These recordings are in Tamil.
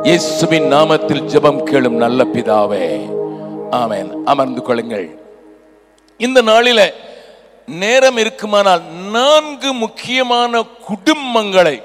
இயேசுவின் நாமத்தில் ஜெபம் கேளும் நல்ல பிதாவே ஆமென் அமர்ந்து கொள்ளுங்கள் இந்த நாளில நேரம் இருக்குமானால் நான்கு முக்கியமான குடும்பங்களை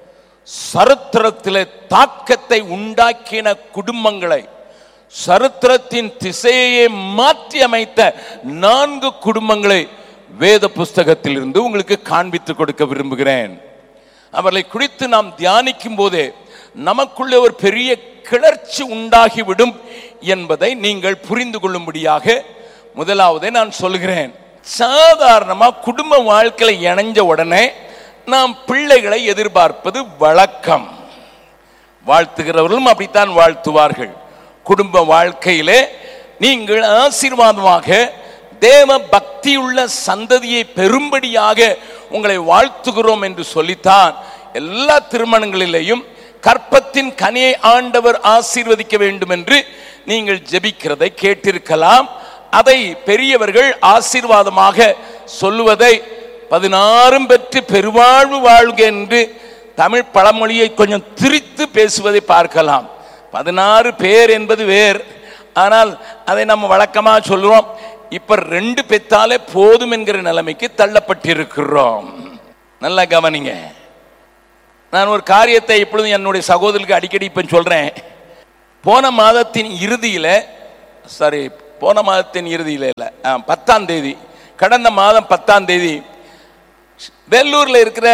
சரித்திரத்திலே தாக்கத்தை உண்டாக்கின குடும்பங்களை சரித்திரத்தின் திசையை மாற்றி அமைத்த நான்கு குடும்பங்களை வேத புஸ்தகத்தில் இருந்து உங்களுக்கு காண்பித்து கொடுக்க விரும்புகிறேன் அவர்களை குறித்து நாம் தியானிக்கும் போதே நமக்குள்ளே ஒரு பெரிய கிளர்ச்சி உண்டாகிவிடும் என்பதை நீங்கள் புரிந்து கொள்ளும்படியாக முதலாவதே நான் சொல்கிறேன் சாதாரணமா குடும்ப வாழ்க்கையில இணைஞ்ச உடனே நாம் பிள்ளைகளை எதிர்பார்ப்பது வழக்கம் வாழ்த்துகிறவர்களும் அப்படித்தான் வாழ்த்துவார்கள் குடும்ப வாழ்க்கையிலே நீங்கள் ஆசீர்வாதமாக தேவ பக்தியுள்ள சந்ததியை பெரும்படியாக உங்களை வாழ்த்துகிறோம் என்று சொல்லித்தான் எல்லா திருமணங்களிலேயும் கற்பத்தின் கனியை ஆண்டவர் ஆசீர்வதிக்க வேண்டும் என்று நீங்கள் ஜெபிக்கிறதை கேட்டிருக்கலாம் அதை பெரியவர்கள் ஆசீர்வாதமாக சொல்லுவதை பதினாறும் பெற்று பெருவாழ்வு வாழ்க என்று தமிழ் பழமொழியை கொஞ்சம் திரித்து பேசுவதை பார்க்கலாம் பதினாறு பேர் என்பது வேர் ஆனால் அதை நம்ம வழக்கமாக சொல்லுவோம் இப்ப ரெண்டு பெத்தாலே போதும் என்கிற நிலைமைக்கு தள்ளப்பட்டிருக்கிறோம் நல்லா கவனிங்க நான் ஒரு காரியத்தை இப்பொழுது என்னுடைய சகோதரருக்கு அடிக்கடி இப்ப சொல்றேன் போன மாதத்தின் இறுதியில சாரி போன மாதத்தின் இறுதியில இல்ல ஆ, பத்தாம் தேதி கடந்த மாதம் பத்தாம் தேதி வெள்ளூர்ல இருக்கிற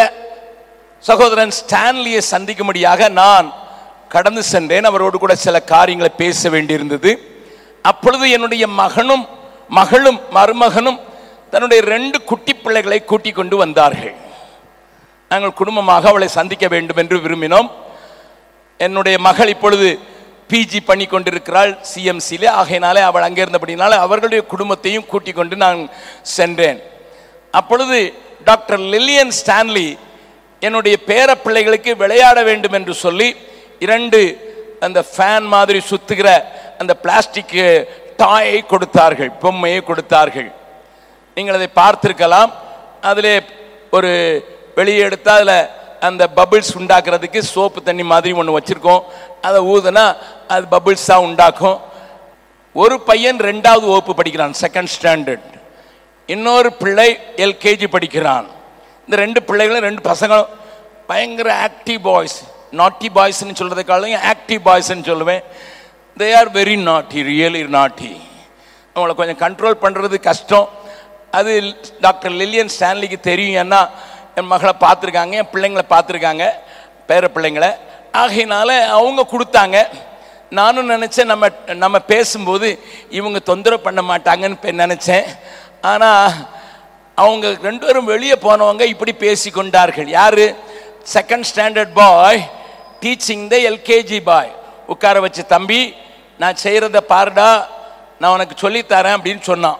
சகோதரன் ஸ்டான்லியை சந்திக்கும்படியாக நான் கடந்து சென்றேன் அவரோடு கூட சில காரியங்களை பேச வேண்டியிருந்தது அப்பொழுது என்னுடைய மகனும் மகளும் மருமகனும் தன்னுடைய ரெண்டு குட்டி பிள்ளைகளை கூட்டிக் கொண்டு வந்தார்கள் நாங்கள் குடும்பமாக அவளை சந்திக்க வேண்டும் என்று விரும்பினோம் என்னுடைய மகள் இப்பொழுது பிஜி பண்ணி கொண்டிருக்கிறாள் சிஎம்சியிலே ஆகையினாலே அவள் அங்கே இருந்தபடினால அவர்களுடைய குடும்பத்தையும் கூட்டிக் கொண்டு நான் சென்றேன் அப்பொழுது டாக்டர் லில்லியன் ஸ்டான்லி என்னுடைய பேர பிள்ளைகளுக்கு விளையாட வேண்டும் என்று சொல்லி இரண்டு அந்த ஃபேன் மாதிரி சுத்துகிற அந்த பிளாஸ்டிக் டாயை கொடுத்தார்கள் பொம்மையை கொடுத்தார்கள் நீங்கள் அதை பார்த்திருக்கலாம் அதிலே ஒரு வெளியே எடுத்தா அதில் அந்த பபிள்ஸ் உண்டாக்குறதுக்கு சோப்பு தண்ணி மாதிரி ஒன்று வச்சிருக்கோம் அதை ஊதுனா அது பபிள்ஸ் தான் உண்டாக்கும் ஒரு பையன் ரெண்டாவது வகுப்பு படிக்கிறான் செகண்ட் ஸ்டாண்டர்ட் இன்னொரு பிள்ளை எல்கேஜி படிக்கிறான் இந்த ரெண்டு பிள்ளைகளும் ரெண்டு பசங்களும் பயங்கர ஆக்டிவ் பாய்ஸ் நாட்டி பாய்ஸ்னு சொல்கிறதுக்காக ஆக்டிவ் பாய்ஸ்ன்னு சொல்லுவேன் they are very naughty really naughty அவங்கள கொஞ்சம் கண்ட்ரோல் பண்ணுறது கஷ்டம் அது டாக்டர் லில்லியன் ஸ்டான்லிக்கு தெரியும் ஏன்னா என் மகளை பார்த்துருக்காங்க என் பிள்ளைங்களை பார்த்துருக்காங்க பேர பிள்ளைங்களை ஆகையினால அவங்க கொடுத்தாங்க நானும் நினச்சேன் நம்ம நம்ம பேசும்போது இவங்க தொந்தரவு பண்ண மாட்டாங்கன்னு பெ- நினைச்சேன் ஆனால் அவங்க ரெண்டு பேரும் வெளியே போனவங்க இப்படி பேசி கொண்டார்கள் யாரு second standard boy teaching the LKG boy உட்கார வச்சு தம்பி நான் செய்கிறத பாருடா நான் உனக்கு சொல்லித்தரேன் அப்படின்னு சொன்னான்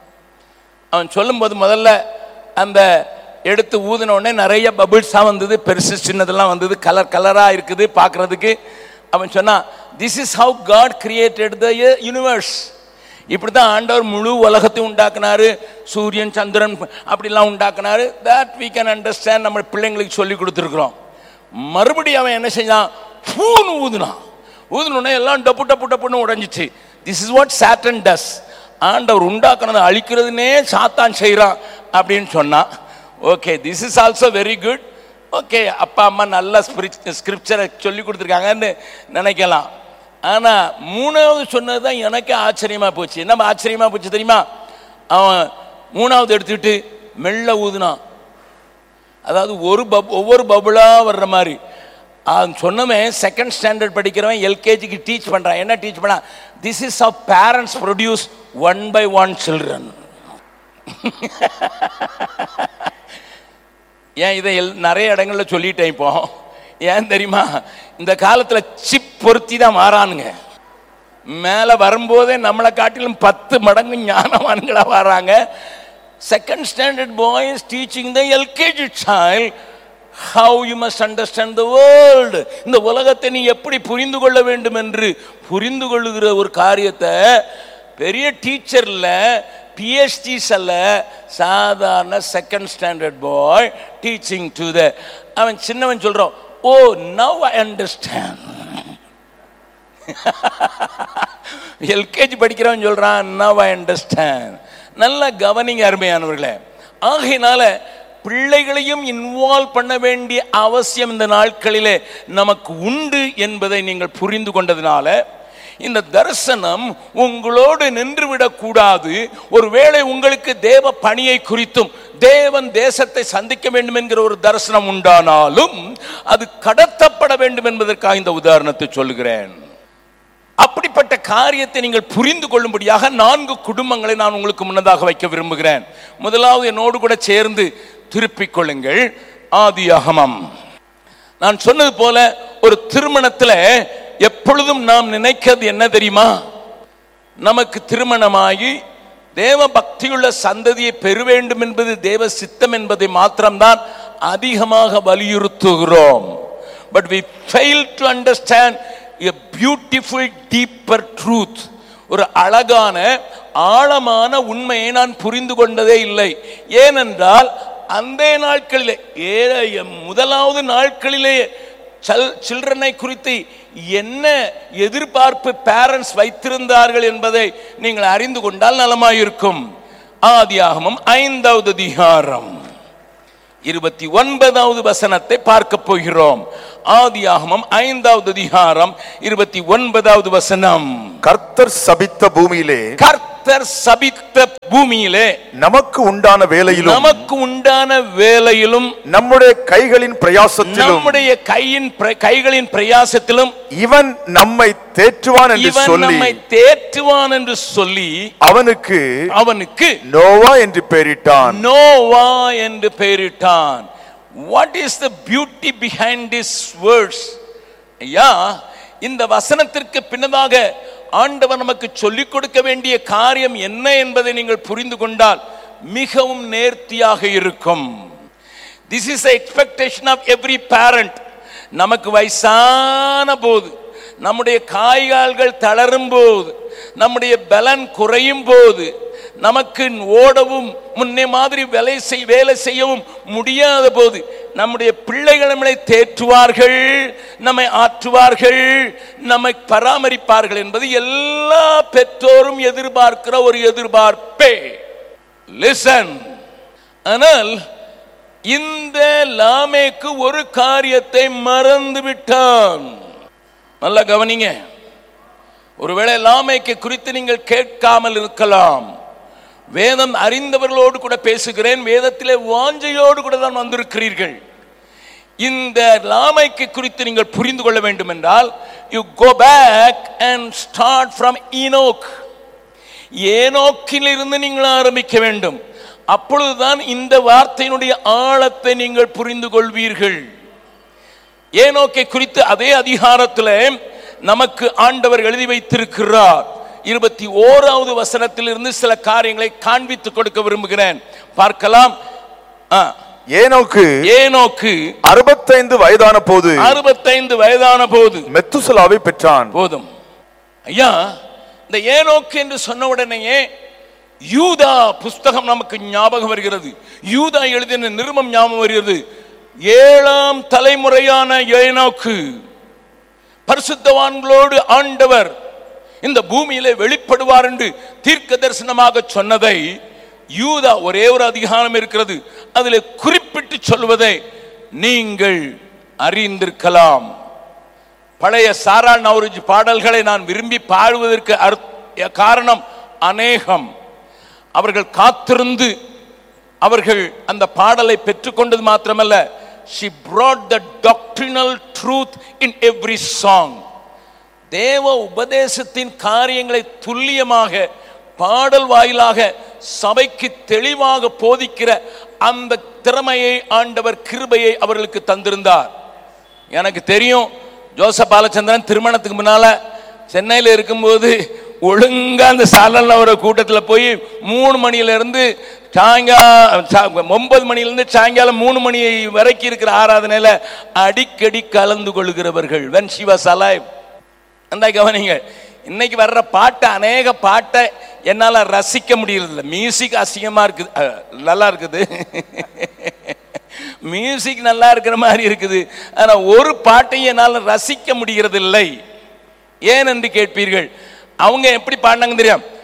அவன் சொல்லும்போது முதல்ல அந்த எடுத்து ஊதின உடனே நிறைய பபிள்ஸாக வந்தது பெருசு சின்னதெல்லாம் வந்தது கலர் கலராக இருக்குது பார்க்குறதுக்கு அவன் சொன்னான் this is how God created the universe இப்படி தான் ஆண்டவர் முழு உலகத்தையும் உண்டாக்குனாரு சூரியன் சந்திரன் அப்படிலாம் உண்டாக்குனாரு that we can understand நம்ம பிள்ளைங்களுக்கு சொல்லி கொடுத்துருக்குறோம் மறுபடியும் அவன் என்ன செஞ்சான் பூன்னு ஊதுனான் ஊதுனோடனே எல்லாம் டப்பு டப்பு டப்புன்னு உடைஞ்சிச்சு this is what Satan does ஆண்டவர் உண்டாக்குனதை அழிக்கிறதுனே சாத்தான் செய்கிறான் அப்படின்னு சொன்னான் okay this is also very good okay அப்பா அம்மா நல்ல ஸ்கிரிப்சரை சொல்லி கொடுத்துருக்காங்கன்னு நினைக்கலாம் ஆனால் மூணாவது சொன்னது தான் எனக்கே ஆச்சரியமாக போச்சு என்ன ஆச்சரியமாக போச்சு தெரியுமா அவன் மூணாவது எடுத்துக்கிட்டு மெல்ல ஊதுனான் அதாவது ஒரு பப் ஒவ்வொரு பபுளாக வர்ற மாதிரி அவன் சொன்னவன் செகண்ட் ஸ்டாண்டர்ட் படிக்கிறவன் எல்கேஜிக்கு டீச் பண்ணுறான் என்ன டீச் பண்ணான் this is of parents produce one by one children ஏன் இதை எல் நிறைய இடங்கள்ல சொல்லிட்டேன் இப்போ ஏன் தெரியுமா இந்த காலத்தில் சிப் பொருத்தி தான் மாறானுங்க மேலே வரும்போதே நம்மளை காட்டிலும் பத்து மடங்கு ஞானவான்களாக வராங்க second standard boys teaching the LKG child how you must understand the world இந்த உலகத்தை நீ எப்படி புரிந்து கொள்ள வேண்டும் என்று புரிந்து கொள்ளுகிற ஒரு காரியத்தை பெரிய டீச்சர்ல பிஎஸ்டிஸ் அல்ல சாதாரண second standard boy teaching to the அவன் சின்னவன் சொல்றான் oh now I understand LKG படிக்கிறவன் சொல்றான் நவ் ஐ அண்டர்ஸ்டாண்ட் நல்ல கவனிங்க அருமையானவர்களே ஆகையினால பிள்ளைகளையும் இன்வால்வ் பண்ண வேண்டிய அவசியம் இந்த நாட்களிலே நமக்கு உண்டு என்பதை நீங்கள் புரிந்து கொண்டதுனால இந்த தரிசனம் உங்களோடு நின்றுவிடக் கூடாது ஒருவேளை உங்களுக்கு தேவ பணியை குறித்தும் தேவன் தேசத்தை சந்திக்க வேண்டும் என்கிற ஒரு தரிசனம் உண்டானாலும் அது கடத்தப்பட வேண்டும் என்பதற்காக இந்த உதாரணத்தை சொல்லுகிறேன் அப்படிப்பட்ட காரியத்தை நீங்கள் புரிந்து கொள்ளும்படியாக நான்கு குடும்பங்களை நான் உங்களுக்கு முன்னதாக வைக்க விரும்புகிறேன் முதலாவது என்னோடு கூட சேர்ந்து திருப்பிக் கொள்ளுங்கள் ஆதியாகமம் நான் சொன்னது போல ஒரு திருமணத்தில் எப்பொழுதும் நாம் நினைக்கிறது என்ன தெரியுமா நமக்கு திருமணமாகி தேவ பக்தியுள்ள சந்ததியை பெற வேண்டும் என்பது தேவ சித்தம் என்பதை மாத்திரம்தான் அதிகமாக வலியுறுத்துகிறோம் but we fail to understand a beautiful deeper truth ஒரு அழகான ஆழமான உண்மையை நான் புரிந்து கொண்டதே இல்லை ஏனென்றால் அந்த நாட்களிலே ஏ முதலாவது நாட்களிலே சில்ட்ரனை குறித்து என்ன எதிர்பார்ப்பு பேரண்ட்ஸ் வைத்திருந்தார்கள் என்பதை நீங்கள் அறிந்து கொண்டால் நலமாயிருக்கும் ஆதியாகமம் ஐந்தாவது அதிகாரம் இருபத்தி ஒன்பதாவது வசனத்தை பார்க்க போகிறோம் ஆதியாகமம் ஐந்தாவது அதிகாரம் இருபத்தி ஒன்பதாவது வசனம் கர்த்தர் சபித்த பூமியிலே கர்த்தர் சபித்த பூமியிலே நமக்கு உண்டான வேலையிலும் நமக்கு உண்டான வேலையிலும் நம்முடைய கைகளின் பிரயாசத்திலும் நம்முடைய கையின் பிர- கைகளின் பிரயாசத்திலும் இவன் நம்மை தேற்றுவான் என்று இவன் சொல்லி நம்மை தேற்றுவான் என்று சொல்லி அவனுக்கு அவனுக்கு நோவா என்று பெயரிட்டான் நோவா என்று பெயரிட்டான் what is the beauty behind this words ஐயா இந்த வசனத்திற்கு பின்னதாக ஆண்டவர் நமக்கு சொல்லிக் கொடுக்க வேண்டிய காரியம் என்ன என்பதை நீங்கள் புரிந்து கொண்டால் மிகவும் நேர்த்தியாக இருக்கும் this is expectation of every parent நமக்கு வயசான போது நம்முடைய காய்கால்கள் தளரும் போது நம்முடைய பலன் குறையும் போது நமக்கு ஓடவும் முன்னே மாதிரி வேலை செய் வேலை செய்யவும் முடியாத போது நம்முடைய பிள்ளைகள் நம்மளை தேற்றுவார்கள் நம்மை ஆற்றுவார்கள் நம்மை பராமரிப்பார்கள் என்பது எல்லா பெற்றோரும் எதிர்பார்க்கிற ஒரு எதிர்பார்ப்பே லிசன் ஆனால் இந்த லாமேக்கு ஒரு காரியத்தை மறந்து விட்டான் நல்லா கவனிங்க ஒருவேளை லாமேக்கு குறித்து நீங்கள் கேட்காமல் இருக்கலாம் வேதம் அறிந்தவர்களோடு கூட பேசுகிறேன் வேதத்திலே வாஞ்சையோடு கூட தான் வந்திருக்கிறீர்கள் இந்த லாமைக்கு குறித்து நீங்கள் புரிந்து கொள்ள வேண்டும் என்றால் you go back and start from Enoch ஏனோக்கிலிருந்து நீங்கள் ஆரம்பிக்க வேண்டும் அப்பொழுதுதான் இந்த வார்த்தையினுடைய ஆழத்தை நீங்கள் புரிந்து கொள்வீர்கள் ஏனோக்கை குறித்து அதே அதிகாரத்தில் நமக்கு ஆண்டவர் எழுதி வைத்திருக்கிறார் இருபத்தி ஓராவது வசனத்திலிருந்து சில காரியங்களை காண்பித்து கொடுக்க விரும்புகிறேன் பார்க்கலாம் ஆ, ஏனோக்கு ஏனோக்கு அறுபத்தைந்து வயதான போது அறுபத்தைந்து வயதான போது மெத்துசலாவை பெற்றான் போதும் ஐயா இந்த ஏனோக்கு என்று சொன்ன உடனேயே யூதா புஸ்தகம் நமக்கு ஞாபகம் வருகிறது யூதா எழுதின நிருபம் ஞாபகம் வருகிறது ஏழாம் தலைமுறையான ஏனோக்கு பரிசுத்தவான்களோடு ஆண்டவர் இந்த பூமியிலே வெளிப்படுவார் என்று தீர்க்க தரிசனமாக சொன்னதை யூதா ஒரே ஒரு அதிகாரம் இருக்கிறது அதில் குறிப்பிட்டு சொல்வதை நீங்கள் அறிந்திருக்கலாம் பழைய சாரா நவருஜ் பாடல்களை நான் விரும்பி பாடுவதற்கு அர்த்த- காரணம் அநேகம் அவர்கள் காத்திருந்து அவர்கள் அந்த பாடலை பெற்றுக்கொண்டது மாத்திரமல்ல she brought the doctrinal truth in every song தேவ உபதேசத்தின் காரியங்களை துல்லியமாக பாடல் வாயிலாக சபைக்கு தெளிவாக போதிக்கிற அந்த திறமையை ஆண்டவர் கிருபையை அவர்களுக்கு தந்திருந்தார் எனக்கு தெரியும் ஜோசப் பாலச்சந்திரன் திருமணத்துக்கு முன்னால சென்னையில் இருக்கும்போது ஒழுங்கா அந்த சாலன்ல ஒரு கூட்டத்தில் போய் மூணு மணியில இருந்து சாயங்காலம் ஒன்பது மணியிலிருந்து சாயங்காலம் மூணு மணி வரைக்கும் இருக்கிற ஆராதனையில அடிக்கடி கலந்து கொள்கிறவர்கள் வென் she was alive அந்த கவனிங்க இன்னைக்கு வர்ற பாட்டை அநேக பாட்டை என்னால் ரசிக்க முடியறதில்ல மியூசிக் அசிங்கமா இருக்குது அஹ், நல்லா இருக்குது மியூசிக் நல்லா இருக்கிற மாதிரி இருக்குது ஆனா ஒரு பாட்டையும் என்னால் ரசிக்க முடிகிறது இல்லை ஏன் என்று கேட்பீர்கள் அவங்க எப்படி பாடினாங்க தெரியும்